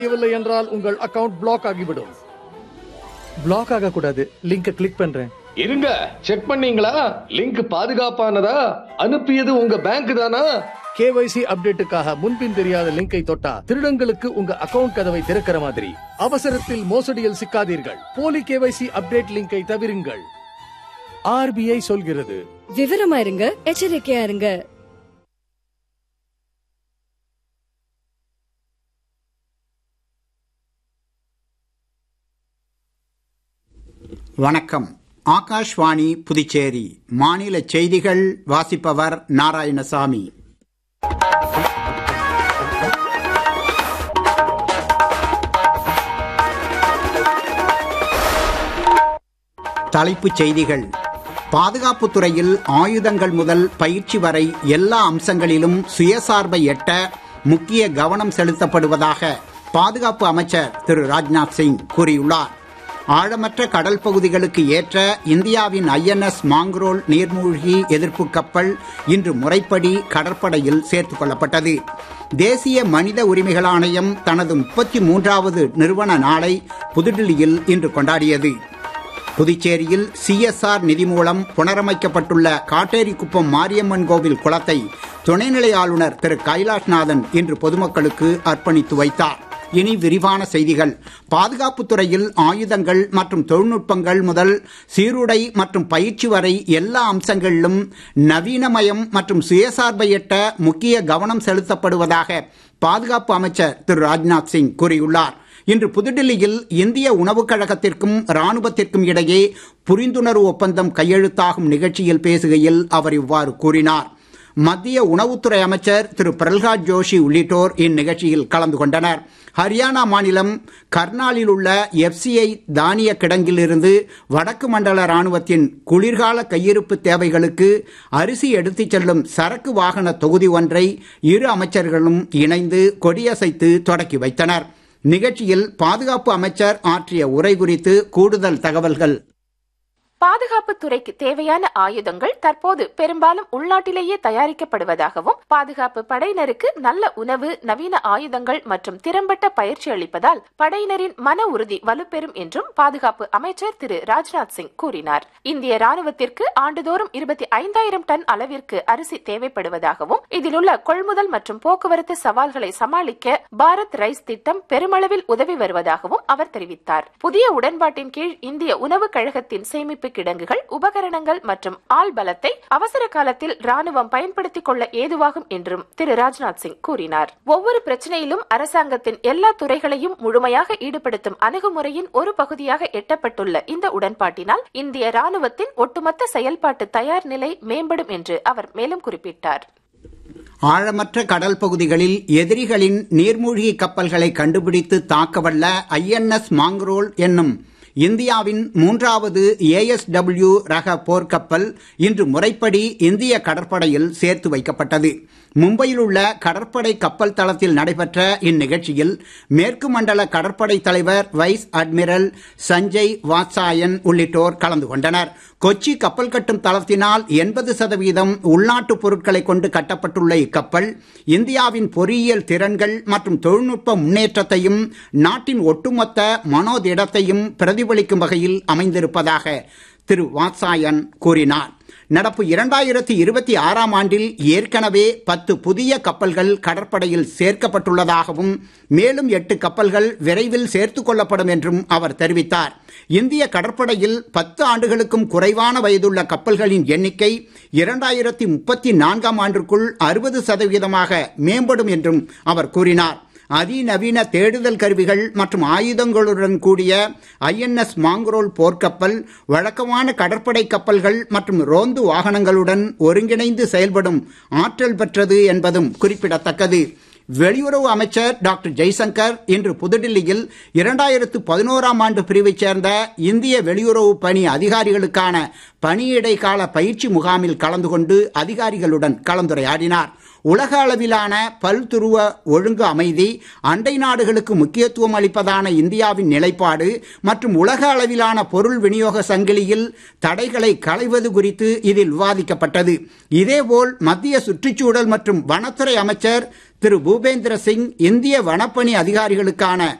செய்யவில்லை என்றால் உங்கள் அக்கவுண்ட் பிளாக் ஆகிவிடும் பிளாக் ஆக கூடாது லிங்கை கிளிக் பண்றேன் இருங்க செக் பண்ணீங்களா லிங்க் பாதுகாப்பானதா அனுப்பியது உங்க பேங்க் தானா கேவைசி அப்டேட்டுக்காக முன்பின் தெரியாத லிங்கை தொட்டா திருடங்களுக்கு உங்க அக்கவுண்ட் கதவை திறக்கிற மாதிரி அவசரத்தில் மோசடியில் சிக்காதீர்கள் போலி கேவைசி அப்டேட் லிங்கை தவிருங்கள் ஆர்பிஐ சொல்கிறது விவரமா இருங்க எச்சரிக்கையா இருங்க வணக்கம் ஆகாஷ்வாணி புதுச்சேரி மாநில செய்திகள் வாசிப்பவர் நாராயணசாமி தலைப்புச் செய்திகள் பாதுகாப்புத் துறையில் ஆயுதங்கள் முதல் பயிற்சி வரை எல்லா அம்சங்களிலும் சுயசார்பை எட்ட முக்கிய கவனம் செலுத்தப்படுவதாக பாதுகாப்பு அமைச்சர் திரு ராஜ்நாத் சிங் கூறியுள்ளார் ஆழமற்ற கடல் பகுதிகளுக்கு ஏற்ற இந்தியாவின் ஐஎன்எஸ் மாங்க்ரோல் நீர்மூழ்கி எதிர்ப்பு கப்பல் இன்று முறைப்படி கடற்படையில் சேர்த்துக் கொள்ளப்பட்டது தேசிய மனித உரிமைகள் ஆணையம் தனது முப்பத்தி மூன்றாவது நிறுவன நாளை புதுடில்லியில் இன்று கொண்டாடியது புதுச்சேரியில் சிஎஸ்ஆர் நிதி மூலம் புனரமைக்கப்பட்டுள்ள காட்டேரிக்குப்பம் மாரியம்மன் கோவில் குளத்தை துணைநிலை ஆளுநர் திரு கைலாஷ்நாதன் இன்று பொதுமக்களுக்கு அர்ப்பணித்து வைத்தார் இனி விரிவான செய்திகள் பாதுகாப்புத் துறையில் ஆயுதங்கள் மற்றும் தொழில்நுட்பங்கள் முதல் சீருடை மற்றும் பயிற்சி வரை எல்லா அம்சங்களிலும் நவீனமயம் மற்றும் சுயசார்பை எட்ட முக்கிய கவனம் செலுத்தப்படுவதாக பாதுகாப்பு அமைச்சர் திரு ராஜ்நாத் சிங் கூறியுள்ளார் இன்று புதுடில்லியில் இந்திய உணவுக் கழகத்திற்கும் ராணுவத்திற்கும் இடையே புரிந்துணர்வு ஒப்பந்தம் கையெழுத்தாகும் நிகழ்ச்சியில் பேசுகையில் அவர் இவ்வாறு கூறினார் மத்திய உணவுத்துறை அமைச்சர் திரு பிரல்ஹாத் ஜோஷி உள்ளிட்டோர் இந்நிகழ்ச்சியில் கலந்து கொண்டனர் ஹரியானா மாநிலம் கர்னாலில் உள்ள எஃப்சிஐ தானிய கிடங்கிலிருந்து வடக்கு மண்டல ராணுவத்தின் குளிர்கால கையிருப்பு தேவைகளுக்கு அரிசி எடுத்துச் செல்லும் சரக்கு வாகன தொகுதி ஒன்றை இரு அமைச்சர்களும் இணைந்து கொடியசைத்து தொடக்கி வைத்தனர் நிகழ்ச்சியில் பாதுகாப்பு அமைச்சர் ஆற்றிய உரை குறித்து கூடுதல் தகவல்கள் பாதுகாப்பு துறைக்கு தேவையான ஆயுதங்கள் தற்போது பெரும்பாலும் உள்நாட்டிலேயே தயாரிக்கப்படுவதாகவும் பாதுகாப்பு படையினருக்கு நல்ல உணவு நவீன ஆயுதங்கள் மற்றும் திறம்பட்ட பயிற்சி அளிப்பதால் படையினரின் மன உறுதி வலுப்பெறும் என்றும் பாதுகாப்பு அமைச்சர் திரு ராஜ்நாத் சிங் கூறினார் இந்திய ராணுவத்திற்கு ஆண்டுதோறும் இருபத்தி ஐந்தாயிரம் டன் அளவிற்கு அரிசி தேவைப்படுவதாகவும் இதில் உள்ள கொள்முதல் மற்றும் போக்குவரத்து சவால்களை சமாளிக்க பாரத் ரைஸ் திட்டம் பெருமளவில் உதவி வருவதாகவும் அவர் தெரிவித்தார் புதிய உடன்பாட்டின் கீழ் இந்திய உணவுக் கழகத்தின் சேமிப்பு கிடங்குகள் உபகரணங்கள் மற்றும் ஆள் பலத்தை அவசர காலத்தில் ராணுவம் பயன்படுத்திக் கொள்ள ஏதுவாகும் என்றும் திரு ராஜ்நாத் சிங் கூறினார் ஒவ்வொரு பிரச்சனையிலும் அரசாங்கத்தின் எல்லா துறைகளையும் முழுமையாக ஈடுபடுத்தும் அணுகுமுறையின் ஒரு பகுதியாக எட்டப்பட்டுள்ள இந்த உடன்பாட்டினால் இந்திய ராணுவத்தின் ஒட்டுமொத்த செயல்பாட்டு தயார் நிலை மேம்படும் என்று அவர் மேலும் குறிப்பிட்டார் ஆழமற்ற கடல் பகுதிகளில் எதிரிகளின் நீர்மூழ்கி கப்பல்களை கண்டுபிடித்து தாக்கவல்ல ஐஎன்எஸ் மாங்க்ரோல் என்னும் இந்தியாவின் மூன்றாவது ஏஎஸ்டபிள்யூ ரக போர்க்கப்பல் இன்று முறைப்படி இந்திய கடற்படையில் சேர்த்து வைக்கப்பட்டது மும்பையில் உள்ள கடற்படை கப்பல் தளத்தில் நடைபெற்ற இந்நிகழ்ச்சியில் மேற்கு மண்டல கடற்படை தலைவர் வைஸ் அட்மிரல் சஞ்சய் வாத்சாயன் உள்ளிட்டோர் கலந்து கொண்டனர் கொச்சி கப்பல் கட்டும் தளத்தினால் எண்பது சதவீதம் உள்நாட்டு பொருட்களை கொண்டு கட்டப்பட்டுள்ள இக்கப்பல் இந்தியாவின் பொறியியல் திறன்கள் மற்றும் தொழில்நுட்ப முன்னேற்றத்தையும் நாட்டின் ஒட்டுமொத்த மனோதிடத்தையும் பிரதிபலிக்கும் வகையில் அமைந்திருப்பதாக திரு வாத்சாயன் கூறினார் நடப்பு இரண்டாயிரத்தி இருபத்தி ஆறாம் ஆண்டில் ஏற்கனவே பத்து புதிய கப்பல்கள் கடற்படையில் சேர்க்கப்பட்டுள்ளதாகவும் மேலும் எட்டு கப்பல்கள் விரைவில் சேர்த்துக் கொள்ளப்படும் என்றும் அவர் தெரிவித்தார் இந்திய கடற்படையில் பத்து ஆண்டுகளுக்கும் குறைவான வயதுள்ள கப்பல்களின் எண்ணிக்கை இரண்டாயிரத்தி முப்பத்தி நான்காம் ஆண்டிற்குள் அறுபது சதவீதமாக மேம்படும் என்றும் அவர் கூறினார் அதிநவீன தேடுதல் கருவிகள் மற்றும் ஆயுதங்களுடன் கூடிய ஐஎன்எஸ் மாங்க்ரோல் போர்க்கப்பல் வழக்கமான கடற்படை கப்பல்கள் மற்றும் ரோந்து வாகனங்களுடன் ஒருங்கிணைந்து செயல்படும் ஆற்றல் பெற்றது என்பதும் குறிப்பிடத்தக்கது வெளியுறவு அமைச்சர் டாக்டர் ஜெய்சங்கர் இன்று புதுடில்லியில் இரண்டாயிரத்து பதினோராம் ஆண்டு பிரிவைச் சேர்ந்த இந்திய வெளியுறவு பணி அதிகாரிகளுக்கான பணியிடை கால பயிற்சி முகாமில் கலந்து கொண்டு அதிகாரிகளுடன் கலந்துரையாடினார் உலக அளவிலான பல்துருவ ஒழுங்கு அமைதி அண்டை நாடுகளுக்கு முக்கியத்துவம் அளிப்பதான இந்தியாவின் நிலைப்பாடு மற்றும் உலக அளவிலான பொருள் விநியோக சங்கிலியில் தடைகளை களைவது குறித்து இதில் விவாதிக்கப்பட்டது இதேபோல் மத்திய சுற்றுச்சூழல் மற்றும் வனத்துறை அமைச்சர் திரு பூபேந்திர சிங் இந்திய வனப்பணி அதிகாரிகளுக்கான